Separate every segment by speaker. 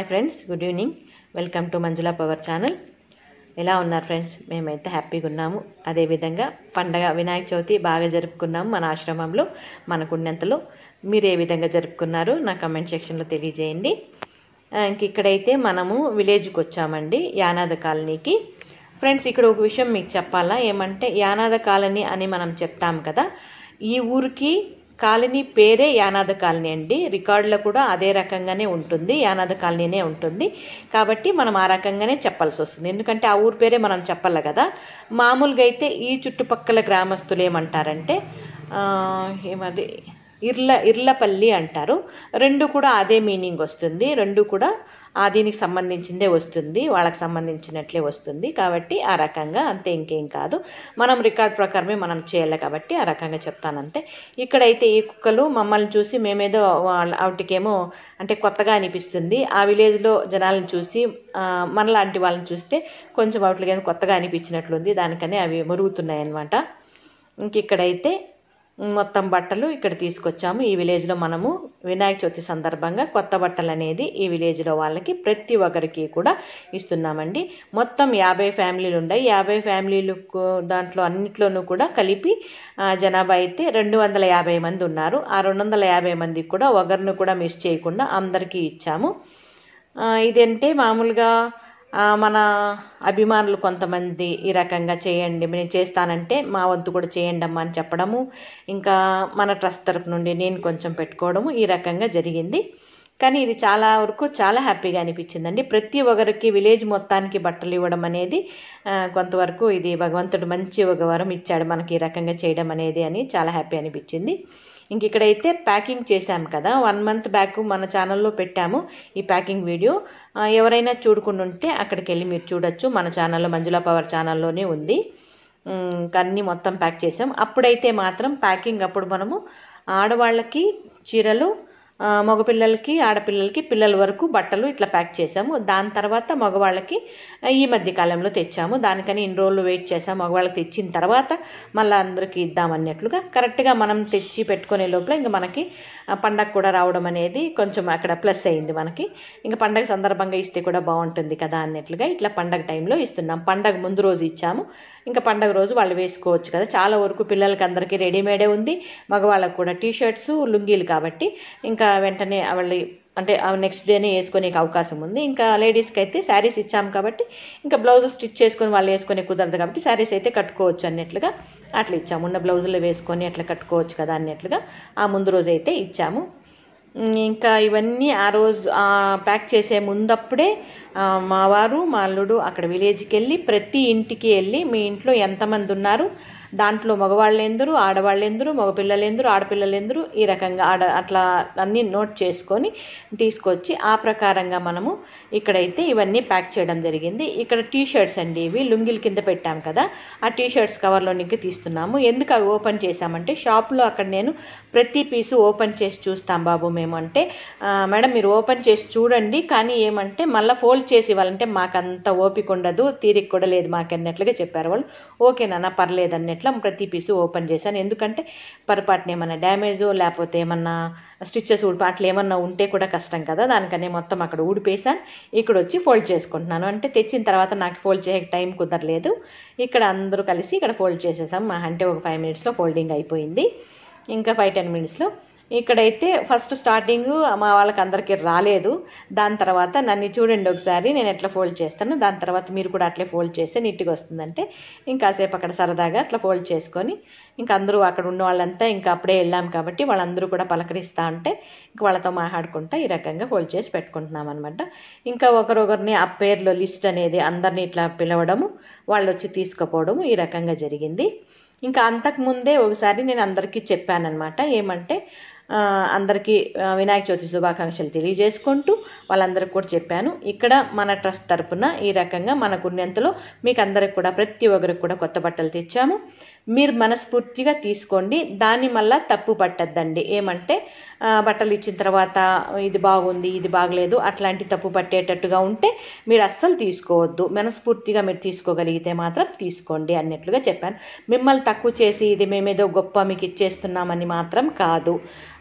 Speaker 1: friends good evening welcome to Manjula power channel ఎలా ఉన్నారు friends మేమైతే హ్యాపీగా ఉన్నాము అదేవిధంగా పండగ వినాయక చవితి బాగా జరుపుకున్నాము మన ఆశ్రమంలో మనకున్నంతలో మీరు ఏ విధంగా జరుపుకున్నారు నా కమెంట్ సెక్షన్లో తెలియజేయండి ఆ, ఇంక ఇక్కడైతే మనము విలేజ్కి వచ్చామండి యానాద కాలనీకి ఫ్రెండ్స్ ఇక్కడ ఒక విషయం మీకు చెప్పాలా ఏమంటే యానాద కాలనీ అని మనం చెప్తాం కదా ఈ ఊరికి కాలనీ పేరే యానాద కాలనీ అండి రికార్డులో కూడా అదే రకంగానే ఉంటుంది యానాద కాలనీనే ఉంటుంది కాబట్టి మనం ఆ రకంగానే చెప్పాల్సి వస్తుంది ఎందుకంటే ఆ ఊరి పేరే మనం చెప్పాలి కదా మామూలుగా అయితే ఈ చుట్టుపక్కల గ్రామస్తులు ఏమంటారంటే ఆ, ఏమది ఇర్ల ఇర్లపల్లి అంటారు రెండు కూడా అదే మీనింగ్ వస్తుంది రెండు కూడా ఆ దీనికి సంబంధించిందే వస్తుంది వాళ్ళకి సంబంధించినట్లే వస్తుంది కాబట్టి ఆ రకంగా అంతే ఇంకేం కాదు మనం రికార్డ్ ప్రకారమే మనం చేయాలి కాబట్టి ఆ రకంగా చెప్తానంతే ఇక్కడైతే ఈ కుక్కలు మమ్మల్ని చూసి మేమేదో వాళ్ళ వాటికేమో అంటే కొత్తగా అనిపిస్తుంది ఆ విలేజ్లో జనాలను చూసి ఆ, మనలాంటి వాళ్ళని చూస్తే కొంచెం వాటికి ఏమో కొత్తగా అనిపించినట్లుంది దానికని అవి మురుగుతున్నాయి అన్నమాట ఇంక ఇక్కడైతే మొత్తం బట్టలు ఇక్కడ తీసుకొచ్చాము ఈ విలేజ్లో మనము వినాయక చవితి సందర్భంగా కొత్త బట్టలు అనేది ఈ విలేజ్లో వాళ్ళకి ప్రతి ఒక్కరికి కూడా ఇస్తున్నామండి మొత్తం యాభై ఫ్యామిలీలు ఉన్నాయి యాభై ఫ్యామిలీలు కు- దాంట్లో అన్నిట్లోనూ కూడా కలిపి ఆ, జనాభా అయితే రెండు వందల యాభై మంది ఉన్నారు ఆ రెండు వందల యాభై మందికి కూడా ఒకరిని కూడా మిస్ చేయకుండా అందరికీ ఇచ్చాము ఆ, ఇదంటే మామూలుగా ఆ, మన అభిమానులు కొంతమంది ఈ రకంగా చేయండి నేను చేస్తానంటే మా వంతు కూడా చేయండి అమ్మా అని చెప్పడము ఇంకా మన ట్రస్ట్ తరపు నుండి నేను కొంచెం పెట్టుకోవడము ఈ రకంగా జరిగింది కానీ ఇది చాలా వరకు చాలా హ్యాపీగా అనిపించిందండి ప్రతి ఒక్కరికి విలేజ్ మొత్తానికి బట్టలు ఇవ్వడం అనేది ఆ, కొంతవరకు ఇది భగవంతుడు మంచి ఒక వరం ఇచ్చాడు మనకి ఈ రకంగా చేయడం అనేది అని చాలా హ్యాపీ అనిపించింది ఇంక ఇక్కడైతే ప్యాకింగ్ చేశాం కదా వన్ మంత్ బ్యాక్ మన ఛానల్లో పెట్టాము ఈ ప్యాకింగ్ వీడియో ఆ, ఎవరైనా చూడకుండా ఉంటే అక్కడికి వెళ్ళి మీరు చూడొచ్చు మన ఛానల్లో మంజులా పవర్ ఛానల్లోనే ఉంది ఉమ్, ఇంకా అన్నీ మొత్తం ప్యాక్ చేసాం అప్పుడైతే మాత్రం ప్యాకింగ్ అప్పుడు మనము ఆడవాళ్ళకి చీరలు ఆ, మగపిల్లలకి ఆడపిల్లలకి పిల్లల వరకు బట్టలు ఇట్లా ప్యాక్ చేసాము దాని తర్వాత మగవాళ్ళకి ఆ, ఈ మధ్య కాలంలో తెచ్చాము దానికని ఇన్ని రోజులు వెయిట్ చేసాము మగవాళ్ళకి తెచ్చిన తర్వాత మళ్ళీ అందరికీ ఇద్దాం అన్నట్లుగా కరెక్ట్గా మనం తెచ్చి పెట్టుకునే లోపల ఇంకా మనకి ఆ, పండగ కూడా రావడం అనేది కొంచెం అక్కడ ప్లస్ అయింది మనకి ఇంకా పండగ సందర్భంగా ఇస్తే కూడా బాగుంటుంది కదా అన్నట్లుగా ఇట్లా పండగ టైంలో ఇస్తున్నాం పండగ ముందు రోజు ఇచ్చాము ఇంకా పండగ రోజు వాళ్ళు వేసుకోవచ్చు కదా చాలా వరకు పిల్లలకి అందరికీ రెడీమేడే ఉంది మగవాళ్ళకు కూడా టీ షర్ట్స్ లుంగీలు కాబట్టి ఇంకా వెంటనే వాళ్ళు అంటే నెక్స్ట్ డేనే వేసుకునే అవకాశం ఉంది ఇంకా లేడీస్కి అయితే శారీస్ ఇచ్చాము కాబట్టి ఇంకా బ్లౌజ్ స్టిచ్ చేసుకొని వాళ్ళు వేసుకునే కుదరదు కాబట్టి శారీస్ అయితే కట్టుకోవచ్చు అన్నట్లుగా అట్లా ఇచ్చాము ఉన్న బ్లౌజులు వేసుకొని అట్లా కట్టుకోవచ్చు కదా అన్నట్లుగా ఆ ముందు రోజు అయితే ఇచ్చాము ఉమ్, ఇంకా ఇవన్నీ ఆ రోజు ఆ, ప్యాక్ చేసే ముందప్పుడే ఆ, మా వారు మా అల్లుడు అక్కడ విలేజ్కి వెళ్ళి ప్రతి ఇంటికి వెళ్ళి మీ ఇంట్లో ఎంతమంది ఉన్నారు దాంట్లో మగవాళ్ళు ఎందరు ఆడవాళ్ళు ఎందరు మగపిల్లలు ఎందరు ఆడపిల్లలు ఎందరు ఈ రకంగా ఆడ అట్లా అన్నీ నోట్ చేసుకొని తీసుకొచ్చి ఆ ప్రకారంగా మనము ఇక్కడైతే ఇవన్నీ ప్యాక్ చేయడం జరిగింది ఇక్కడ టీ షర్ట్స్ అండి ఇవి లుంగిల కింద పెట్టాం కదా ఆ టీ షర్ట్స్ కవర్లోనికి తీస్తున్నాము ఎందుకు అవి ఓపెన్ చేశామంటే షాప్లో అక్కడ నేను ప్రతి పీసు ఓపెన్ చేసి చూస్తాం బాబు మేము అంటే "ఆ, మేడం మీరు ఓపెన్ చేసి చూడండి కానీ ఏమంటే మళ్ళీ ఫోల్డ్ చేసి ఇవ్వాలంటే మాకు అంత ఓపిక ఉండదు తీరిక కూడా లేదు మాకు అన్నట్లుగా చెప్పారు వాళ్ళు ఓకే నాన్న పర్లేదు అన్నట్లు ప్రతి పీసు ఓపెన్ చేశాను ఎందుకంటే పొరపాటున ఏమన్నా డ్యామేజ్ లేకపోతే ఏమన్నా స్టిచ్చెస్ ఊడిపో అట్లా ఏమన్నా ఉంటే కూడా కష్టం కదా దానికనే మొత్తం అక్కడ ఊడిపేసాను ఇక్కడ వచ్చి ఫోల్డ్ చేసుకుంటున్నాను అంటే తెచ్చిన తర్వాత నాకు ఫోల్డ్ చేసే టైం కుదరలేదు ఇక్కడ అందరూ కలిసి ఇక్కడ ఫోల్డ్ చేసేసాం మా అంటే ఒక ఫైవ్ మినిట్స్లో ఫోల్డింగ్ అయిపోయింది ఇంకా ఫైవ్ టెన్ మినిట్స్లో ఇక్కడైతే ఫస్ట్ స్టార్టింగ్ మా వాళ్ళకి అందరికీ రాలేదు దాని తర్వాత నన్ను చూడండి ఒకసారి నేను ఎట్లా ఫోల్డ్ చేస్తాను దాని తర్వాత మీరు కూడా అట్లే ఫోల్డ్ చేస్తే నీట్గా వస్తుందంటే ఇంకాసేపు అక్కడ సరదాగా అట్లా ఫోల్డ్ చేసుకొని ఇంకా అందరూ అక్కడ ఉన్న వాళ్ళంతా ఇంకా అప్పుడే వెళ్ళాం కాబట్టి వాళ్ళందరూ కూడా పలకరిస్తూ ఉంటే ఇంక వాళ్ళతో మాట్లాడుకుంటా ఈ రకంగా ఫోల్డ్ చేసి పెట్టుకుంటున్నాం అనమాట ఇంకా ఒకరొకరిని ఆ పేర్లో లిస్ట్ అనేది అందరినీ ఇట్లా పిలవడము వాళ్ళు వచ్చి తీసుకుపోవడము ఈ రకంగా జరిగింది ఇంకా అంతకుముందే ఒకసారి నేను అందరికీ చెప్పానన్నమాట ఏమంటే ఆ, అందరికీ ఆ, వినాయక చవితి శుభాకాంక్షలు తెలియజేసుకుంటూ వాళ్ళందరికీ కూడా చెప్పాను ఇక్కడ మన ట్రస్ట్ తరపున ఈ రకంగా మనకున్నంతలో మీకు అందరికి కూడా ప్రతి ఒక్కరికి కూడా కొత్త బట్టలు తెచ్చాము మీరు మనస్ఫూర్తిగా తీసుకోండి దాన్ని మళ్ళా తప్పు పట్టద్దండి ఏమంటే ఆ, బట్టలు ఇచ్చిన తర్వాత ఇది బాగుంది ఇది బాగలేదు అట్లాంటి తప్పు పట్టేటట్టుగా ఉంటే మీరు అస్సలు తీసుకోవద్దు మనస్ఫూర్తిగా మీరు తీసుకోగలిగితే మాత్రం తీసుకోండి అన్నట్లుగా చెప్పాను మిమ్మల్ని తక్కువ చేసి ఇది మేమేదో గొప్ప మీకు ఇచ్చేస్తున్నామని మాత్రం కాదు ఆ,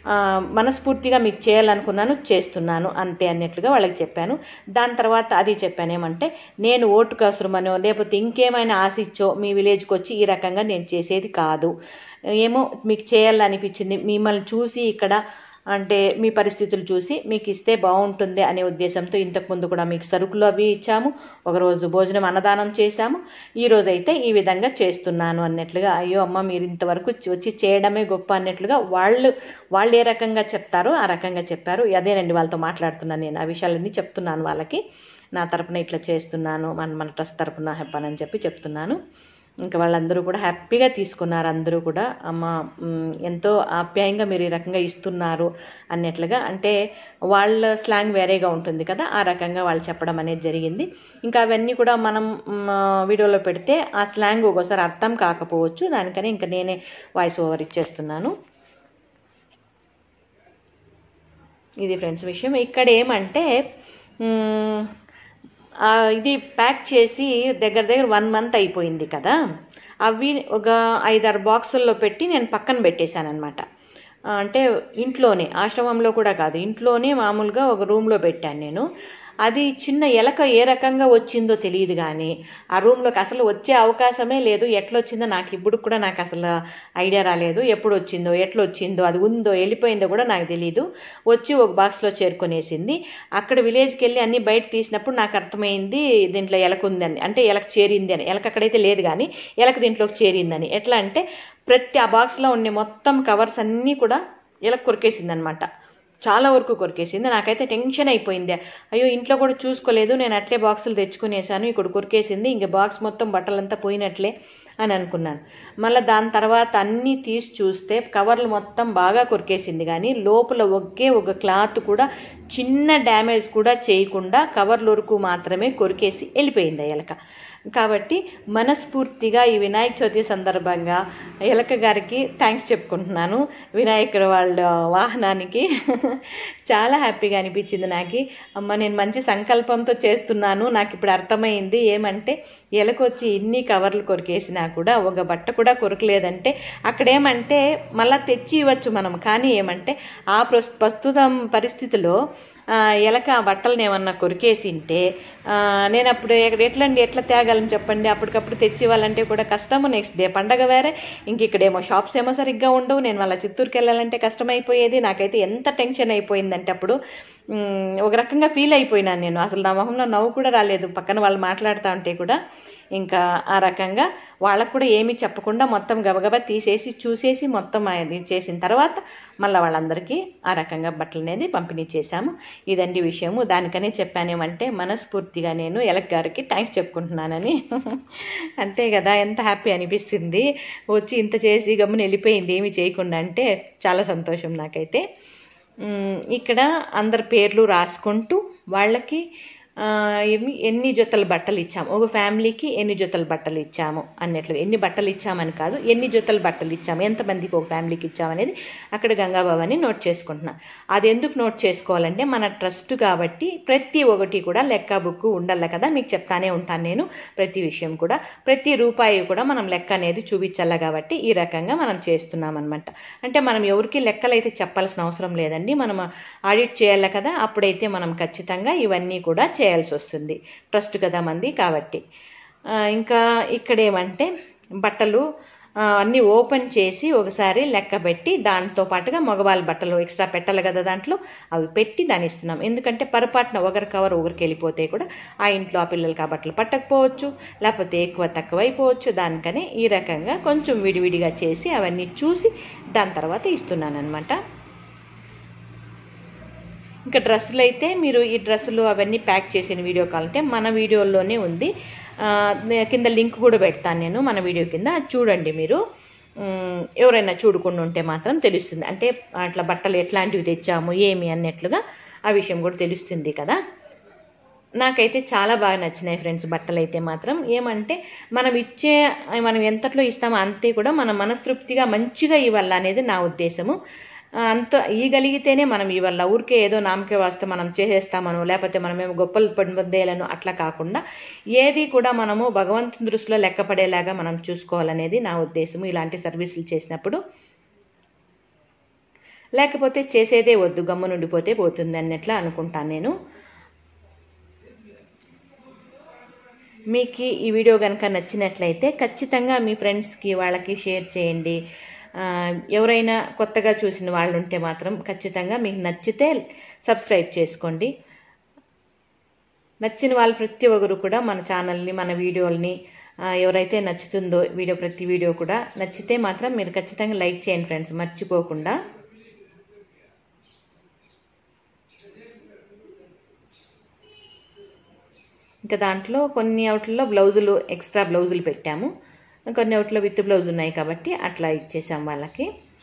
Speaker 1: ఆ, మనస్ఫూర్తిగా మీకు చేయాలనుకున్నాను చేస్తున్నాను అంతే అన్నట్లుగా వాళ్ళకి చెప్పాను దాని తర్వాత అది చెప్పాను ఏమంటే నేను ఓటు కసురమనో లేకపోతే ఇంకేమైనా ఆశిచ్చో మీ విలేజ్కి వచ్చి ఈ రకంగా నేను చేసేది కాదు ఏమో మీకు చేయాలనిపించింది మిమ్మల్ని చూసి ఇక్కడ అంటే మీ పరిస్థితులు చూసి మీకు ఇస్తే బాగుంటుంది అనే ఉద్దేశంతో ఇంతకుముందు కూడా మీకు సరుకులు అవి ఇచ్చాము ఒకరోజు భోజనం అన్నదానం చేశాము ఈ రోజు అయితే ఈ విధంగా చేస్తున్నాను అన్నట్లుగా అయ్యో అమ్మ మీరు ఇంతవరకు వచ్చి- వచ్చి చేయడమే గొప్ప అన్నట్లుగా వాళ్ళు వాళ్ళు ఏ రకంగా చెప్తారో ఆ రకంగా చెప్పారు అదేనండి వాళ్ళతో మాట్లాడుతున్నాను నేను ఆ విషయాలన్నీ చెప్తున్నాను వాళ్ళకి నా తరపున ఇట్లా చేస్తున్నాను మన మన ట్రస్ట్ తరపున చెప్పానని చెప్పి చెప్తున్నాను ఇంకా వాళ్ళందరూ కూడా హ్యాపీగా తీసుకున్నారు అందరూ కూడా అమ్మ మ్, ఎంతో ఆప్యాయంగా మీరు ఈ రకంగా ఇస్తున్నారు అన్నట్లుగా అంటే వాళ్ళ స్లాంగ్ వేరేగా ఉంటుంది కదా ఆ రకంగా వాళ్ళు చెప్పడం అనేది జరిగింది ఇంకా అవన్నీ కూడా మనం మ్, వీడియోలో పెడితే ఆ స్లాంగ్ ఒక్కోసారి అర్థం కాకపోవచ్చు దానికని ఇంకా నేనే వాయిస్ ఓవర్ ఇచ్చేస్తున్నాను ఇది ఫ్రెండ్స్ విషయం ఇక్కడ ఏమంటే మ్, ఆ, ఇది ప్యాక్ చేసి దగ్గర దగ్గర వన్ మంత్ అయిపోయింది కదా అవి ఒక ఐదారు బాక్సుల్లో పెట్టి నేను పక్కన పెట్టేశాను అనమాట అంటే ఇంట్లోనే ఆశ్రమంలో కూడా కాదు ఇంట్లోనే మామూలుగా ఒక రూమ్లో పెట్టాను నేను అది చిన్న ఎలక ఏ రకంగా వచ్చిందో తెలియదు కానీ ఆ రూమ్లోకి అసలు వచ్చే అవకాశమే లేదు ఎట్లొచ్చిందో నాకు ఇప్పుడు కూడా నాకు అసలు ఐడియా రాలేదు ఎప్పుడు వచ్చిందో ఎట్లా వచ్చిందో అది ఉందో వెళ్ళిపోయిందో కూడా నాకు తెలియదు వచ్చి ఒక బాక్స్లో చేరుకునేసింది అక్కడ విలేజ్కి వెళ్ళి అన్ని బయట తీసినప్పుడు నాకు అర్థమైంది దీంట్లో ఎలక ఉందని అంటే ఎలక చేరింది అని ఎలక అక్కడైతే లేదు కానీ ఎలక దీంట్లోకి చేరిందని ఎట్లా అంటే ప్రతి ఆ బాక్స్లో ఉండే మొత్తం కవర్స్ అన్నీ కూడా ఎలక కొరికేసింది అనమాట చాలా వరకు కొరికేసింది నాకైతే టెన్షన్ అయిపోయింది అయ్యో ఇంట్లో కూడా చూసుకోలేదు నేను అట్లే బాక్సులు తెచ్చుకునేసాను ఇక్కడ కొరికేసింది ఇంక బాక్స్ మొత్తం బట్టలంతా పోయినట్లే అని అనుకున్నాను మళ్ళీ దాని తర్వాత అన్నీ తీసి చూస్తే కవర్లు మొత్తం బాగా కొరికేసింది కానీ లోపల ఒకే ఒక క్లాత్ కూడా చిన్న డ్యామేజ్ కూడా చేయకుండా కవర్ల వరకు మాత్రమే కొరికేసి వెళ్ళిపోయింది ఆ ఎలక కాబట్టి మనస్ఫూర్తిగా ఈ వినాయక చవితి సందర్భంగా ఎలక గారికి థ్యాంక్స్ చెప్పుకుంటున్నాను వినాయకుడు వాళ్ళ వాహనానికి చాలా హ్యాపీగా అనిపించింది నాకు అమ్మ నేను మంచి సంకల్పంతో చేస్తున్నాను నాకు ఇప్పుడు అర్థమైంది ఏమంటే ఎలకొచ్చి ఇన్ని కవర్లు కొరికేసినా కూడా ఒక బట్ట కూడా కొరకలేదంటే అక్కడేమంటే మళ్ళీ తెచ్చి ఇవ్వచ్చు మనం కానీ ఏమంటే ఆ ప్రస్- ప్రస్తుతం పరిస్థితిలో ఆ, ఎలక ఆ బట్టలను ఏమన్నా కొరికేసింటే ఆ, నేను అప్పుడు ఎక్కడ ఎట్లండి ఎట్లా తేగలను చెప్పండి అప్పటికప్పుడు తెచ్చి ఇవ్వాలంటే కూడా కష్టము నెక్స్ట్ డే పండగ వేరే ఇంక ఇక్కడేమో షాప్స్ ఏమో సరిగ్గా ఉండవు నేను వాళ్ళ చిత్తూరుకి వెళ్ళాలంటే కష్టమైపోయేది నాకైతే ఎంత టెన్షన్ అయిపోయిందంటే అప్పుడు ఉమ్, ఒక రకంగా ఫీల్ అయిపోయినాను నేను అసలు నా మొహంలో నవ్వు కూడా రాలేదు పక్కన వాళ్ళు మాట్లాడుతూ ఉంటే కూడా ఇంకా ఆ రకంగా వాళ్ళకు కూడా ఏమీ చెప్పకుండా మొత్తం గబగబా తీసేసి చూసేసి మొత్తం అది చేసిన తర్వాత మళ్ళీ వాళ్ళందరికీ ఆ రకంగా బట్టలు అనేది పంపిణీ చేశాము ఇదండి విషయము దానికనే చెప్పానేమంటే మనస్ఫూర్తిగా నేను ఎలక్ గారికి థ్యాంక్స్ చెప్పుకుంటున్నానని అంతే కదా ఎంత హ్యాపీ అనిపిస్తుంది వచ్చి ఇంత చేసి గమ్మున వెళ్ళిపోయింది ఏమీ చేయకుండా అంటే చాలా సంతోషం నాకైతే ఉమ్, ఇక్కడ అందరి పేర్లు రాసుకుంటూ వాళ్ళకి ఆ, ఏమి ఎన్ని జతల బట్టలు ఇచ్చాము ఒక ఫ్యామిలీకి ఎన్ని జతల బట్టలు ఇచ్చాము అన్నట్లు ఎన్ని బట్టలు ఇచ్చామని కాదు ఎన్ని జతల బట్టలు ఇచ్చాము ఎంతమందికి ఒక ఫ్యామిలీకి ఇచ్చామనేది అక్కడ గంగాబాబాని నోట్ చేసుకుంటున్నా అది ఎందుకు నోట్ చేసుకోవాలంటే మన ట్రస్ట్ కాబట్టి ప్రతి ఒక్కటి కూడా లెక్క బుక్ ఉండాలి కదా మీకు చెప్తానే ఉంటాను నేను ప్రతి విషయం కూడా ప్రతి రూపాయి కూడా మనం లెక్క అనేది చూపించాలి కాబట్టి ఈ రకంగా మనం చేస్తున్నాం అనమాట అంటే మనం ఎవరికి లెక్కలు అయితే చెప్పాల్సిన అవసరం లేదండి మనం ఆడిట్ చేయాలి కదా అప్పుడైతే మనం ఖచ్చితంగా ఇవన్నీ కూడా చేయాల్సి వస్తుంది ట్రస్ట్ కదా మంది కాబట్టి ఆ, ఇంకా ఇక్కడ ఏమంటే బట్టలు ఆ, అన్నీ ఓపెన్ చేసి ఒకసారి లెక్క పెట్టి దాంతో పాటుగా మగవాళ్ళ బట్టలు ఎక్స్ట్రా పెట్టాలి కదా దాంట్లో అవి పెట్టి దాన్ని ఇస్తున్నాం ఎందుకంటే పొరపాటున ఒకరి కవర్ ఒకరికి వెళ్ళిపోతే కూడా ఆ ఇంట్లో ఆ పిల్లలకి ఆ బట్టలు పట్టకపోవచ్చు లేకపోతే ఎక్కువ తక్కువ అయిపోవచ్చు దానికని ఈ రకంగా కొంచెం విడివిడిగా చేసి అవన్నీ చూసి దాని తర్వాత ఇస్తున్నాను అనమాట ఇంకా డ్రెస్సులు అయితే మీరు ఈ డ్రెస్సులు అవన్నీ ప్యాక్ చేసిన వీడియో కావాలంటే మన వీడియోలోనే ఉంది ఆ, నే- కింద లింక్ కూడా పెడతాను నేను మన వీడియో కింద అది చూడండి మీరు ఉమ్, ఎవరైనా చూడకుండా ఉంటే మాత్రం తెలుస్తుంది అంటే అట్లా బట్టలు ఎట్లాంటివి తెచ్చాము ఏమి అన్నట్లుగా ఆ విషయం కూడా తెలుస్తుంది కదా నాకైతే చాలా బాగా నచ్చినాయి ఫ్రెండ్స్ బట్టలు అయితే మాత్రం ఏమంటే మనం ఇచ్చే మనం ఎంతట్లో ఇస్తామో అంతే కూడా మన మనస్తృప్తిగా మంచిగా ఇవ్వాలి అనేది నా ఉద్దేశము ఆ, అంత ఇవ్వగలిగితేనే మనం ఇవ్వాలి ఊరికే ఏదో నామకే వాస్తే మనం చేసేస్తామను లేకపోతే మనమేమో గొప్పలు పొందేయాలను అట్లా కాకుండా ఏది కూడా మనము భగవంతుని దృష్టిలో లెక్కపడేలాగా మనం చూసుకోవాలనేది నా ఉద్దేశము ఇలాంటి సర్వీసులు చేసినప్పుడు లేకపోతే చేసేదే వద్దు గమ్మునుండిపోతే పోతుంది అన్నట్లా అనుకుంటాను నేను మీకు ఈ వీడియో కనుక నచ్చినట్లయితే ఖచ్చితంగా మీ ఫ్రెండ్స్కి వాళ్ళకి షేర్ చేయండి ఆ, ఎవరైనా కొత్తగా చూసిన వాళ్ళు ఉంటే మాత్రం ఖచ్చితంగా మీకు నచ్చితే సబ్స్క్రైబ్ చేసుకోండి నచ్చిన వాళ్ళు ప్రతి ఒక్కరు కూడా మన ఛానల్ని మన వీడియోల్ని ఆ, ఎవరైతే నచ్చుతుందో వీడియో ప్రతి వీడియో కూడా నచ్చితే మాత్రం మీరు ఖచ్చితంగా లైక్ చేయండి ఫ్రెండ్స్ మర్చిపోకుండా ఇంకా దాంట్లో కొన్ని అవుట్లలో బ్లౌజులు ఎక్స్ట్రా బ్లౌజులు పెట్టాము కొన్ని అవుట్లో విత్ బ్లౌజ్ ఉన్నాయి కాబట్టి అట్లా ఇచ్చేసాం వాళ్ళకి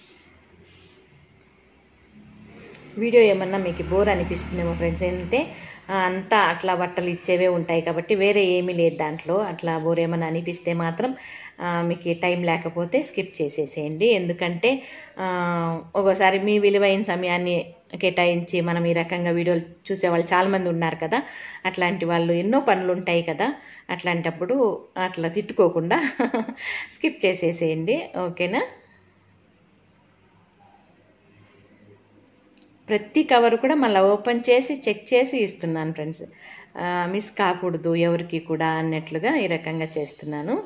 Speaker 1: వీడియో ఏమన్నా మీకు బోర్ అనిపిస్తుందేమో ఫ్రెండ్స్ ఏంటంటే ఆ, అంతా అట్లా బట్టలు ఇచ్చేవే ఉంటాయి కాబట్టి వేరే ఏమీ లేదు దాంట్లో అట్లా బోర్ ఏమన్నా అనిపిస్తే మాత్రం ఆ, మీకు టైం లేకపోతే స్కిప్ చేసేసేయండి ఎందుకంటే ఆ, ఒక్కోసారి మీ విలువైన సమయాన్ని కేటాయించి మనం ఈ రకంగా వీడియోలు చూసే వాళ్ళు చాలామంది ఉన్నారు కదా అట్లాంటి వాళ్ళు ఎన్నో పనులు ఉంటాయి కదా అట్లాంటప్పుడు అట్లా తిట్టుకోకుండా స్కిప్ చేసేసేయండి ఓకేనా ప్రతి కవర్ కూడా మళ్ళీ ఓపెన్ చేసి చెక్ చేసి ఇస్తున్నాను ఫ్రెండ్స్ మిస్ కాకూడదు ఎవరికి కూడా అన్నట్లుగా ఈ రకంగా చేస్తున్నాను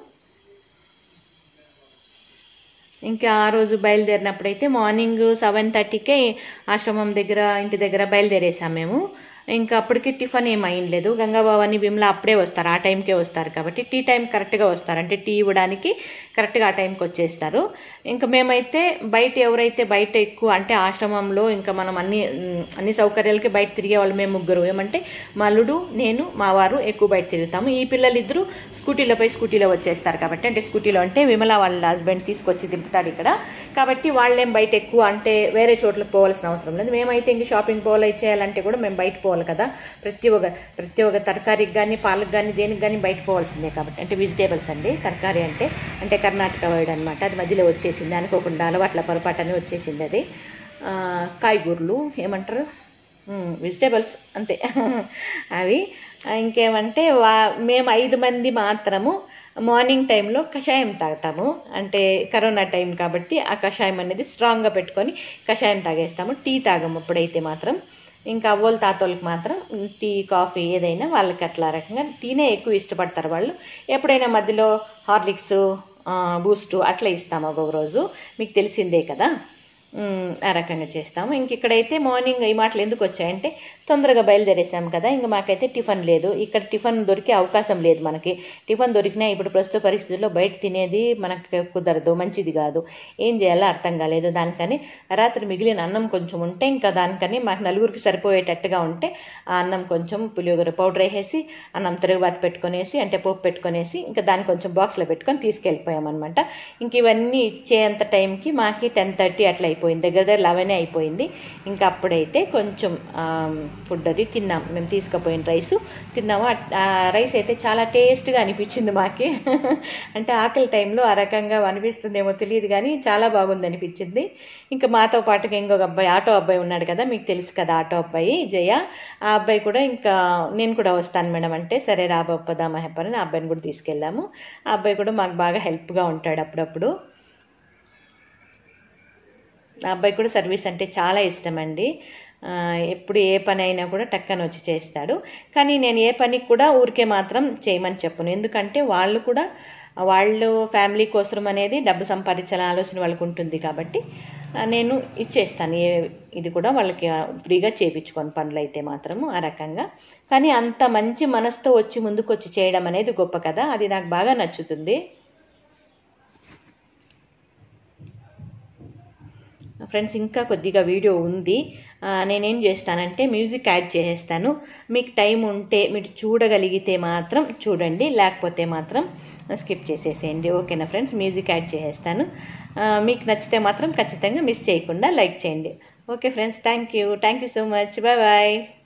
Speaker 1: ఇంకా ఆ రోజు బయలుదేరినప్పుడైతే మార్నింగ్ సెవెన్ థర్టీకే ఆశ్రమం దగ్గర ఇంటి దగ్గర బయలుదేరేసాం మేము ఇంకా అప్పటికి టిఫిన్ ఏం అయ్యలేదు గంగాబాబాని విమల అప్పుడే వస్తారు ఆ టైంకే వస్తారు కాబట్టి టీ టైం కరెక్ట్గా వస్తారు అంటే టీ ఇవ్వడానికి కరెక్ట్గా ఆ టైంకి వచ్చేస్తారు ఇంకా మేమైతే బయట ఎవరైతే బయట ఎక్కువ అంటే ఆశ్రమంలో ఇంకా మనం అన్ని ఉమ్, అన్ని సౌకర్యాలకి బయట తిరిగే వాళ్ళు మేము ముగ్గురు ఏమంటే మా అల్లుడు నేను మా వారు ఎక్కువ బయట తిరుగుతాము ఈ పిల్లలు ఇద్దరు స్కూటీలపై స్కూటీలో వచ్చేస్తారు కాబట్టి అంటే స్కూటీలో అంటే విమల వాళ్ళ హస్బెండ్ తీసుకొచ్చి దింపుతాడు ఇక్కడ కాబట్టి వాళ్ళేం బయట ఎక్కువ అంటే వేరే చోట్లకు పోవాల్సిన అవసరం లేదు మేమైతే ఇంక షాపింగ్ పోవాలి చేయాలంటే కూడా మేము బయట పోవాలి కదా ప్రతి ఒక్క ప్రతి ఒక్క తరకారికి కానీ పాలకు కానీ దేనికి కానీ బయట పోవాల్సిందే కాబట్టి అంటే వెజిటేబుల్స్ అండి తరకారీ అంటే అంటే కర్ణాటక వైడ్ అనమాట అది మధ్యలో వచ్చేసింది అనుకోకుండా అలవాట్ల పొరపాటు వచ్చేసింది అది ఆ, కాయగూరలు ఏమంటారు వెజిటేబుల్స్ అంతే అవి ఆ, ఇంకేమంటే వా మేము ఐదు మంది మాత్రము మార్నింగ్ టైంలో కషాయం తాగుతాము అంటే కరోనా టైం కాబట్టి ఆ కషాయం అనేది స్ట్రాంగ్గా పెట్టుకొని కషాయం తాగేస్తాము టీ తాగము అప్పుడైతే మాత్రం ఇంకా అవ్వోలు తాతోళ్ళకి మాత్రం టీ కాఫీ ఏదైనా వాళ్ళకి అట్లా రకంగా టీనే ఎక్కువ ఇష్టపడతారు వాళ్ళు ఎప్పుడైనా మధ్యలో హార్లిక్స్ బూస్ట్ అట్లా ఇస్తాము ఒక్కొక్క రోజు మీకు తెలిసిందే కదా ఉమ్, ఆ రకంగా చేస్తాము ఇంక ఇక్కడైతే మార్నింగ్ ఈ మాటలు ఎందుకు వచ్చాయంటే తొందరగా బయలుదేరేసాం కదా ఇంకా మాకైతే టిఫిన్ లేదు ఇక్కడ టిఫిన్ దొరికే అవకాశం లేదు మనకి టిఫిన్ దొరికినా ఇప్పుడు ప్రస్తుత పరిస్థితుల్లో బయట తినేది మనకు కుదరదు మంచిది కాదు ఏం చేయాలో అర్థం కాలేదు దానికని రాత్రి మిగిలిన అన్నం కొంచెం ఉంటే ఇంకా దానికని మాకు నలుగురికి సరిపోయేటట్టుగా ఉంటే ఆ అన్నం కొంచెం పులియోగర పౌడర్ వేసేసి అన్నం తిరుగుబాటు పెట్టుకొనేసి అంటే పోపు పెట్టుకొనేసి ఇంకా దాన్ని కొంచెం బాక్స్లో పెట్టుకొని తీసుకెళ్ళిపోయామన్నమాట ఇంక ఇవన్నీ ఇచ్చేంత టైంకి మాకి టెన్ థర్టీ అట్లా అయిపోయింది దగ్గర దగ్గర లెవెనే అయిపోయింది ఇంకా అప్పుడైతే కొంచెం ఫుడ్ అది తిన్నాం మేము తీసుకుపోయిన రైస్ తిన్నాము ఆ- ఆ రైస్ అయితే చాలా టేస్ట్గా అనిపించింది మాకి అంటే ఆకలి టైంలో ఆ రకంగా అనిపిస్తుందేమో తెలియదు కానీ చాలా బాగుంది అనిపించింది ఇంకా మాతో పాటుగా ఇంకొక అబ్బాయి ఆటో అబ్బాయి ఉన్నాడు కదా మీకు తెలుసు కదా ఆటో అబ్బాయి జయ ఆ అబ్బాయి కూడా ఇంకా నేను కూడా వస్తాను మేడం అంటే సరే రాబోదా మహపని ఆ అబ్బాయిని కూడా తీసుకెళ్ళాము ఆ అబ్బాయి కూడా మాకు బాగా హెల్ప్గా ఉంటాడు అప్పుడప్పుడు ఆ అబ్బాయి కూడా సర్వీస్ అంటే చాలా ఇష్టం అండి ఆ, ఎప్పుడు ఏ పని అయినా కూడా టక్కన వచ్చి చేస్తాడు కానీ నేను ఏ పనికి కూడా ఊరికే మాత్రం చేయమని చెప్పను ఎందుకంటే వాళ్ళు కూడా వాళ్ళు ఫ్యామిలీ కోసం అనేది డబ్బు సంపాదించాలని ఆలోచన వాళ్ళకు ఉంటుంది కాబట్టి ఆ, నేను ఇచ్చేస్తాను ఏ ఇది కూడా వాళ్ళకి ఆ, ఫ్రీగా చేయించుకోను పనులు అయితే మాత్రము ఆ రకంగా కానీ అంత మంచి మనసుతో వచ్చి ముందుకు వచ్చి చేయడం అనేది గొప్ప కదా అది నాకు బాగా నచ్చుతుంది ఫ్రెండ్స్ ఇంకా కొద్దిగా వీడియో ఉంది ఆ, నేనేం చేస్తానంటే మ్యూజిక్ యాడ్ చేసేస్తాను మీకు టైం ఉంటే మీరు చూడగలిగితే మాత్రం చూడండి లేకపోతే మాత్రం స్కిప్ చేసేసేయండి ఓకేనా ఫ్రెండ్స్ మ్యూజిక్ యాడ్ చేసేస్తాను ఆ, మీకు నచ్చితే మాత్రం ఖచ్చితంగా మిస్ చేయకుండా లైక్ చేయండి okay friends thank you thank you so much bye bye